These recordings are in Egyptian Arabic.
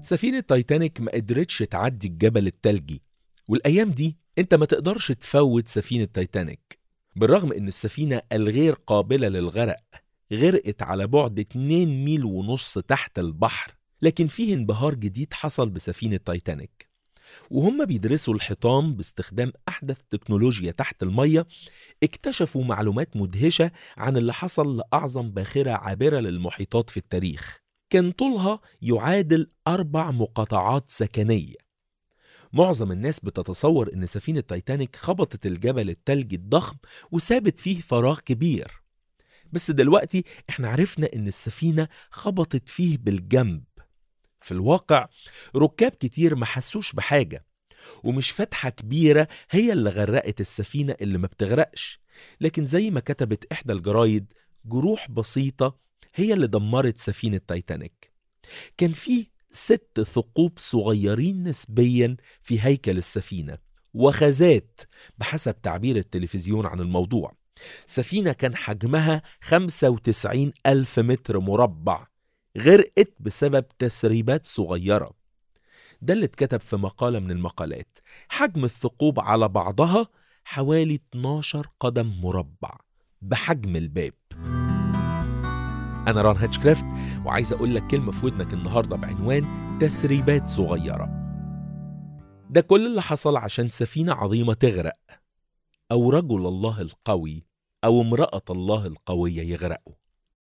سفينة تايتانيك ما قدرتش تعدي الجبل التلجي والأيام دي أنت ما تقدرش تفوت سفينة تايتانيك بالرغم أن السفينة الغير قابلة للغرق غرقت على بعد 2 ميل ونص تحت البحر لكن فيه انبهار جديد حصل بسفينة تايتانيك وهم بيدرسوا الحيطان باستخدام أحدث تكنولوجيا تحت المية اكتشفوا معلومات مدهشة عن اللي حصل لأعظم باخرة عابرة للمحيطات في التاريخ كان طولها يعادل أربع مقاطعات سكنية معظم الناس بتتصور إن سفينة تايتانيك خبطت الجبل التلجي الضخم وسابت فيه فراغ كبير بس دلوقتي احنا عرفنا إن السفينة خبطت فيه بالجنب في الواقع ركاب كتير ما حسوش بحاجة ومش فتحة كبيرة هي اللي غرقت السفينة اللي ما بتغرقش لكن زي ما كتبت إحدى الجرايد جروح بسيطة هي اللي دمرت سفينة تايتانيك كان في ست ثقوب صغيرين نسبيا في هيكل السفينة وخزات بحسب تعبير التلفزيون عن الموضوع سفينة كان حجمها 95 ألف متر مربع غرقت بسبب تسريبات صغيرة ده اللي اتكتب في مقالة من المقالات حجم الثقوب على بعضها حوالي 12 قدم مربع بحجم الباب أنا ران هاتشكرافت وعايز أقول لك كلمة في ودنك النهاردة بعنوان تسريبات صغيرة ده كل اللي حصل عشان سفينة عظيمة تغرق أو رجل الله القوي أو امرأة الله القوية يغرقوا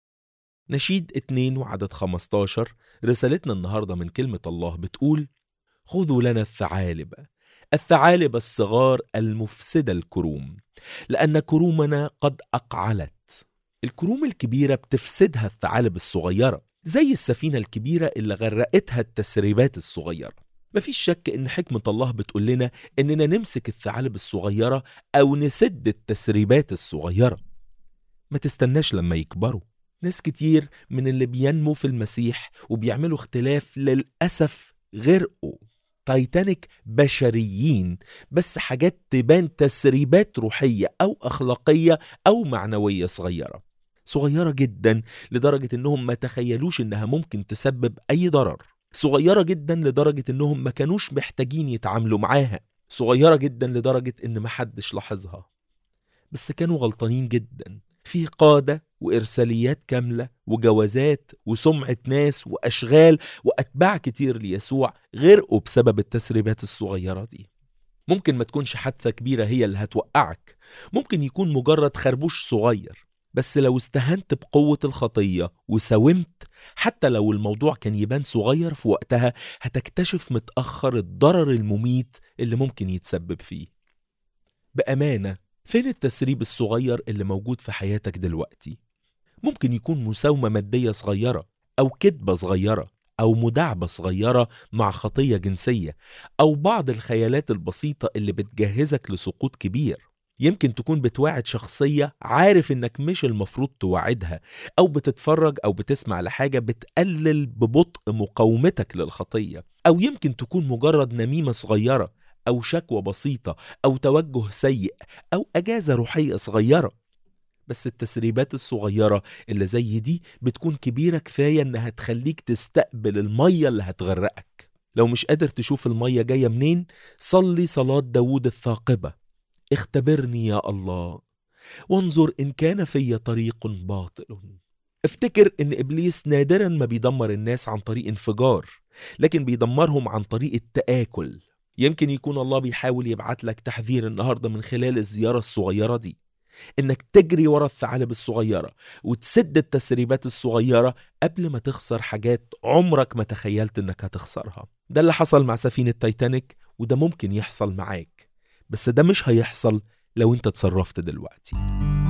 نشيد اتنين وعدد 15 رسالتنا النهاردة من كلمة الله بتقول خذوا لنا الثعالب الثعالب الصغار المفسدة الكروم لأن كرومنا قد أقعلت الكروم الكبيرة بتفسدها الثعالب الصغيرة زي السفينة الكبيرة اللي غرقتها التسريبات الصغيرة مفيش شك إن حكمة الله بتقول لنا إننا نمسك الثعالب الصغيرة أو نسد التسريبات الصغيرة ما تستناش لما يكبروا ناس كتير من اللي بينمو في المسيح وبيعملوا اختلاف للأسف غرقوا تايتانيك بشريين بس حاجات تبان تسريبات روحية أو أخلاقية أو معنوية صغيرة صغيرة جدا لدرجة إنهم ما تخيلوش إنها ممكن تسبب أي ضرر صغيرة جدا لدرجة إنهم ما كانوش محتاجين يتعاملوا معاها صغيرة جدا لدرجة إن محدش لاحظها بس كانوا غلطانين جدا في قادة وإرساليات كاملة وجوازات وسمعة ناس وأشغال وأتباع كتير ليسوع غرقوا بسبب التسريبات الصغيرة دي ممكن ما تكونش حادثة كبيرة هي اللي هتوقعك ممكن يكون مجرد خربوش صغير بس لو استهنت بقوة الخطية وساومت حتى لو الموضوع كان يبان صغير في وقتها هتكتشف متأخر الضرر المميت اللي ممكن يتسبب فيه بأمانة فين التسريب الصغير اللي موجود في حياتك دلوقتي؟ ممكن يكون مساومة مادية صغيرة أو كذبة صغيرة أو مداعبة صغيرة مع خطية جنسية أو بعض الخيالات البسيطة اللي بتجهزك لسقوط كبير يمكن تكون بتواعد شخصية عارف إنك مش المفروض تواعدها أو بتتفرج أو بتسمع لحاجة بتقلل ببطء مقاومتك للخطية أو يمكن تكون مجرد نميمة صغيرة أو شكوى بسيطة أو توجه سيء أو أجازة روحية صغيرة بس التسريبات الصغيرة اللي زي دي بتكون كبيرة كفاية إنها تخليك تستقبل المية اللي هتغرقك لو مش قادر تشوف المية جاية منين صلي صلاة داود الثاقبة اختبرني يا الله وانظر إن كان في طريق باطل افتكر إن إبليس نادرا ما بيدمر الناس عن طريق انفجار لكن بيدمرهم عن طريق التآكل يمكن يكون الله بيحاول يبعت لك تحذير النهاردة من خلال الزيارة الصغيرة دي إنك تجري ورا الثعالب الصغيرة وتسد التسريبات الصغيرة قبل ما تخسر حاجات عمرك ما تخيلت إنك هتخسرها ده اللي حصل مع سفينة تايتانيك وده ممكن يحصل معاك بس ده مش هيحصل لو انت اتصرفت دلوقتي